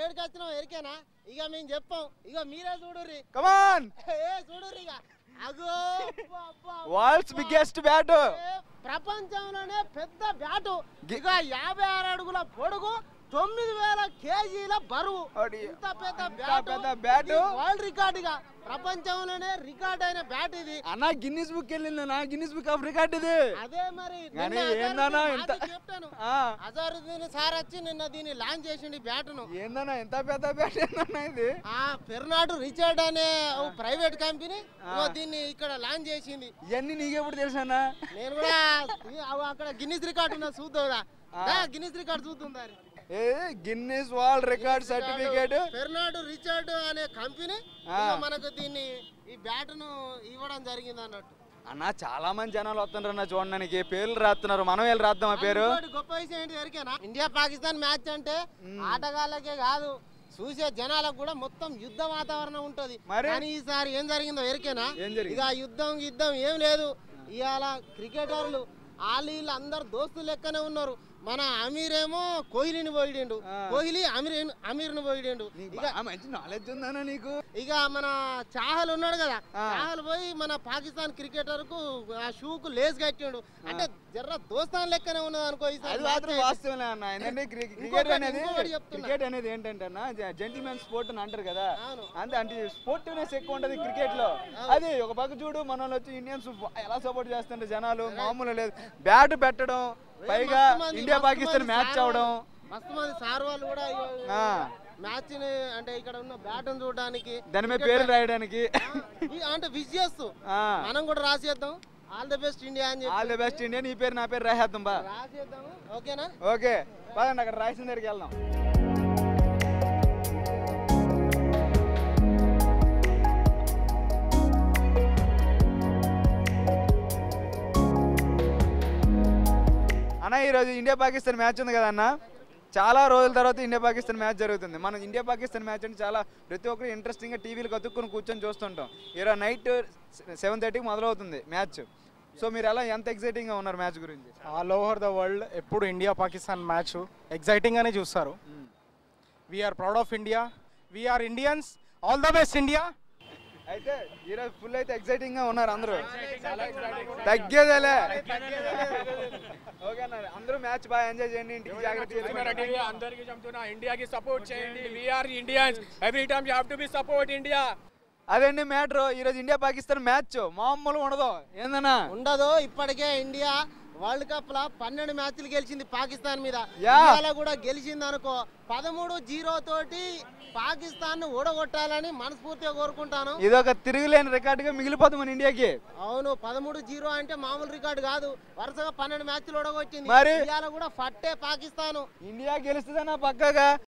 ఏడికి వచ్చినాం ఎరికేనా ఇక మేము చెప్పాం ఇక మీరే చూడుర్రి కమాన్ ఏ చూడుర్రి ఇక అగో అబ్బా, అబ్బా, వరల్డ్స్ అబ్బా. బిగ్గెస్ట్ బ్యాట్ ఏ, ప్రపంచంలోనే పెద్ద బ్యాటు గి- ఇక యాభై ఆరు అడుగుల పొడుగు తొమ్మిది వేల కేజీల బరువు అడి- ఇంత పెద్ద ఇంత బ్యాట్ పెద్ద బ్యాటు? వరల్డ్ రికార్డ్ ఇక ప్రపంచంలోనే రికార్డ్ అయిన బ్యాట్ ఇది అన్న గిన్నిస్ బుక్ వెళ్ళింది నా గిన్నిస్ బుక్ ఆఫ్ రికార్డ్ ఇది అదే మరి కానీ నిన్న ఏందన్నా అజరుద్దీన్ ఇంత- మాజీ కెప్టెన్ ఆ, అజరుద్దీన్ సార్ వచ్చి నిన్న దీన్ని లాంచ్ చేసిండు ఈ బ్యాట్ను ఏందన్నా ఎంత పెద్ద బ్యాట్ ఏందన్నా ఇది ఆ పెర్నాడు రిచర్డ్ అనే ఓ ప్రైవేట్ కంపెనీ ఓ దీన్ని ఇక్కడ లాంచ్ చేసింది ఇవన్నీ నీకెప్పుడు తెలుసన్నా నేను కూడా ఈ- అవ అక్కడ గిన్నిస్ రికార్డ్ ఉన్నా చూద్దా గిన్నిస్ రికార్డ్ చూస్తుందా ఏ గిన్నిస్ వరల్డ్ రికార్డ్ సర్టిఫికేట్ ఫెర్నాడు రిచర్డ్ అనే కంపెనీ ఆ. ఇక మనకు దీన్ని ఈ బ్యాట్ ను ఇవ్వడం జరిగింది అన్నట్టు అన్న చాలా మంది జనాలు వస్తున్నారు అన్న చూడడానికి పేర్లు రాస్తున్నారు మనం వెళ్ళి రాద్దాం ఆ పేరు ఇంకోటి గొప్ప విషయం ఏంటి ఎరికేనా ఇండియా పాకిస్తాన్ మ్యాచ్ అంటే ఆటగాళ్ళకే కాదు చూసే జనాలకు కూడా మొత్తం యుద్ధ వాతావరణం ఉంటది మరి? కానీ ఈసారి ఏం జరిగిందో ఎరికేనా ఏం జరిగింది? ఇక యుద్ధం యుద్ధం ఏం లేదు ఇవాళ క్రికెటర్లు వాళ్ళు వీళ్ళు అందరు దోస్తులు లెక్కనే ఉన్నారు మన అమీర్ ఏమో కోహ్లీని పోయిడిండు ఆ. కోహ్లీ అమీర్ అమీర్ని పోయిడిండు నీకు ఇక బాగా మంచి నాలెడ్జ్ ఉందన్నా నీకు ఇక మన చాహల్ ఉన్నాడు కదా ఆ. చాహల్ పోయి మన పాకిస్తాన్ క్రికెటర్ కు ఆ షూ కు లేస్ కట్టిండు అంటే జర్ర దోస్తాన్ లెక్కనే ఉన్నది అనుకో ఈసారి అది మాత్రం match. వాస్తవమే అన్న ఎందుకంటే క్రి- క్రికెట్ ఇంకొకటి- అనేది ఇంకొకటి చెప్తున్నా. క్రికెట్ అనేది ఏంటంటే అన్న జెంటిల్మెన్ స్పోర్ట్ అని అంటారు కదా అవును. అంతే అంటే స్పోర్టివ్నెస్ ఎక్కువ ఉంటది క్రికెట్ లో అది ఒక పక్క చూడు మన వాళ్ళు వచ్చి ఇండియన్స్ ఎలా సపోర్ట్ చేస్తుంటారు జనాలు మామూలు లేదు బ్యాట్ పెట్టడం పైగా మస్తు మంది- ఇండియా మస్తు పాకిస్తాన్ మంది మ్యాచ్ సార్ అవడం వాళ్ళు- మస్తు మంది సార్ వాళ్ళు కూడా ఆ. మ్యాచ్ ని అంటే ఇక్కడ ఉన్న బ్యాట్ చూడడానికి దాని మీద పేరు రాయడానికి అంటే విష్ చేస్తూ మనం కూడా రాసేద్దాం ఆల్ ది బెస్ట్ ఇండియా అని చెప్పి ఆల్ ది బెస్ట్ ఇండియా నీ పేరు నా పేరు రాసేద్దాం బా రాసేద్దాం ఓకేనా ఓకే పదండి అక్కడ రాసిన దగ్గరికి వెళ్దాం అన్న ఈరోజు ఇండియా పాకిస్తాన్ మ్యాచ్ ఉంది కదా అన్న చాలా రోజుల తర్వాత ఇండియా పాకిస్తాన్ మ్యాచ్ జరుగుతుంది మనం ఇండియా పాకిస్తాన్ మ్యాచ్ అంటే చాలా ప్రతి ఒక్కరు ఇంట్రెస్టింగ్గా టీవీలు కతుక్కుని కూర్చొని చూస్తుంటాం ఈరోజు నైట్ సెవెన్ థర్టీకి మొదలవుతుంది మ్యాచ్ సో మీరు ఎలా ఎంత ఎక్సైటింగ్గా ఉన్నారు మ్యాచ్ గురించి ఆల్ ఓవర్ ద వరల్డ్ ఎప్పుడు ఇండియా పాకిస్తాన్ మ్యాచ్ ఎగ్జైటింగ్గానే చూస్తారు we are proud of India we are Indians all the best India అయితే ఈరోజు ఫుల్ అయితే ఎక్సైటింగ్ గా ఉన్నారు అందరూ తగ్గేదేలే ఓకే అన్న అందరూ మ్యాచ్ బాగా ఎంజాయ్ చేయండి ఇంటికి జాగ్రత్త చేసుకోండి. అందరికి చెప్తున్నా ఇండియాకి సపోర్ట్ చేయండి we are Indians every time you have to be support India అదండి మ్యాటర్ ఈరోజు ఇండియా పాకిస్తాన్ మ్యాచ్ మామూలుగా ఉండదు ఏందన్నా ఉండదు ఇప్పటికే ఇండియా వరల్డ్ కప్ లా పన్నెండు మ్యాచ్లు గెలిచింది పాకిస్తాన్ మీద యా. ఇవాళ కూడా గెలిచింది అనుకో పదమూడు జీరో తోటి పాకిస్తాన్ ను ఓడగొట్టాలని మనస్ఫూర్తిగా కోరుకుంటాను ఇది ఒక తిరుగులేని రికార్డ్ గా మిగిలిపోతుంది మన ఇండియాకి అవును పదమూడు జీరో అంటే మామూలు రికార్డు కాదు వరుసగా పన్నెండు మ్యాచ్లు ఓడగొట్టింది మరి? ఇవాళ కూడా ఫట్టే పాకిస్తాన్ ఇండియా గెలుస్తుందన్న పక్కగా